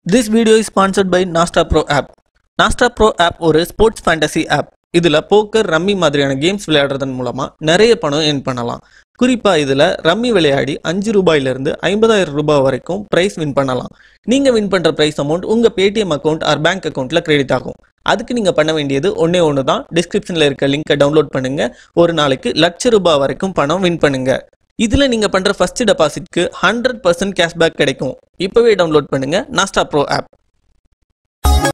This video is sponsored by Nasta Pro app. Nasta Pro app ஒரு sports fantasy app இதில் poker rummy மாதிரியான games விளையாடுறதன் மூலமாக நிறைய பணம் earn பண்ணலாம் குறிப்பாக இதில் ரம்மி விளையாடி அஞ்சு ரூபாயிலிருந்து ஐம்பதாயிரம் ரூபாய் வரைக்கும் ப்ரைஸ் வின் பண்ணலாம் நீங்கள் வின் பண்ணுற ப்ரைஸ் அமௌண்ட் உங்கள் பேடிஎம் அக்கௌண்ட் ஆர் பேங்க் அக்கௌண்ட்டில் கிரெடிட் ஆகும் அதுக்கு நீங்கள் பண்ண வேண்டியது ஒன்றே ஒன்று தான் டிஸ்கிரிப்ஷனில் இருக்க லிங்கை டவுன்லோட் பண்ணுங்க ஒரு நாளைக்கு லட்ச ரூபாய் வரைக்கும் பணம் வின் பண்ணுங்க இதில் நீங்கள் பண்ணுற ஃபர்ஸ்ட் டெபாசிட்க்கு ஹண்ட்ரட் பர்சன்ட் கேஷ்பேக் கிடைக்கும் இப்போவே டவுன்லோட் பண்ணுங்க நாஸ்டா ப்ரோ ஆப்